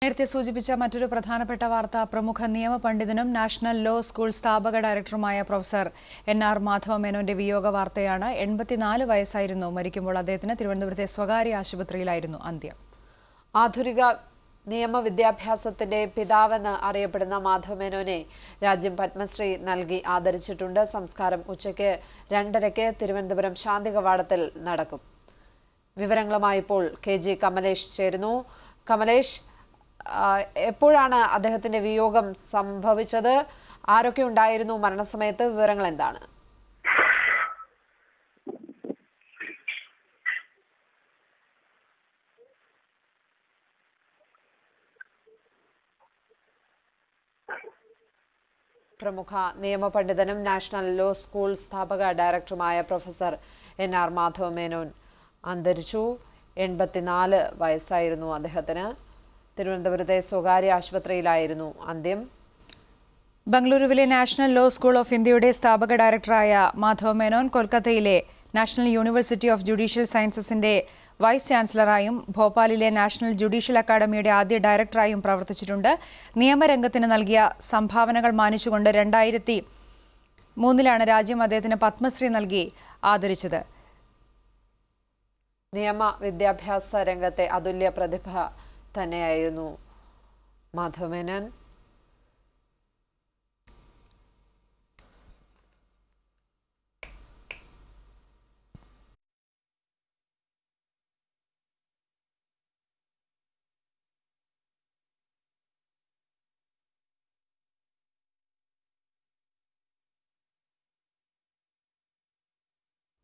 നേരത്തെ സൂചിപ്പിച്ച മറ്റൊരു പ്രധാനപ്പെട്ട വാർത്ത പ്രമുഖ നിയമ പണ്ഡിതനും നാഷണൽ ലോ സ്കൂൾ സ്ഥാപക ഡയറക്ടറുമായ പ്രൊഫസർ എൻ ആർ മാധവ മേനോന്റെ വിയോഗ വാർത്തയാണ് എൺപത്തിനാല് വയസ്സായിരുന്നു മരിക്കുമ്പോൾ അദ്ദേഹത്തിന് തിരുവനന്തപുരത്തെ സ്വകാര്യ ആശുപത്രിയിലായിരുന്നു അന്ത്യം ആധുനിക നിയമ വിദ്യാഭ്യാസത്തിന്റെ പിതാവെന്ന് അറിയപ്പെടുന്ന മാധവ് മേനോനെ രാജ്യം പത്മശ്രീ നൽകി ആദരിച്ചിട്ടുണ്ട് സംസ്കാരം ഉച്ചയ്ക്ക് രണ്ടരയ്ക്ക് തിരുവനന്തപുരം ശാന്തി കവാടത്തിൽ നടക്കും വിവരങ്ങളുമായി ഇപ്പോൾ കെ ജി കമലേഷ് ചേരുന്നു കമലേഷ് ആ, എപ്പോഴാണ് അദ്ദേഹത്തിന്റെ വിയോഗം സംഭവിച്ചത് ആരൊക്കെ ഉണ്ടായിരുന്നു മരണസമയത്ത് വിവരങ്ങൾ എന്താണ് പ്രമുഖ നിയമ പണ്ഡിതനും നാഷണൽ ലോ സ്കൂൾ സ്ഥാപക ഡയറക്ടറുമായ professor N R Madhava Menon അന്തരിച്ചു എൺപത്തിനാല് വയസ്സായിരുന്നു അദ്ദേഹത്തിന് തിരുവനന്തപുരത്തെ സ്വകാര്യ ആശുപത്രിയിലായിരുന്നു അന്ത്യം ബംഗളൂരുവിലെ നാഷണൽ ലോ സ്കൂൾ ഓഫ് ഇന്ത്യയുടെ സ്ഥാപക ഡയറക്ടറായ മാധവ് മേനോൻ കൊൽക്കത്തയിലെ നാഷണൽ യൂണിവേഴ്സിറ്റി ഓഫ് ജുഡീഷ്യൽ സയൻസസിന്റെ വൈസ് ചാൻസലറായും ഭോപ്പാലിലെ നാഷണൽ ജുഡീഷ്യൽ അക്കാദമിയുടെ ആദ്യ ഡയറക്ടറായും പ്രവർത്തിച്ചിട്ടുണ്ട് നിയമരംഗത്തിന് നൽകിയ സംഭാവനകൾ മാനിച്ചുകൊണ്ട് രണ്ടായിരത്തി മൂന്നിലാണ് രാജ്യം അദ്ദേഹത്തിന് പത്മശ്രീ നൽകി ആദരിച്ചത് നിയമ വിദ്യാഭ്യാസ രംഗത്തെ അതുല്യ പ്രതിഭ തന്നെയായിരുന്നു മാധവ മേനോൻ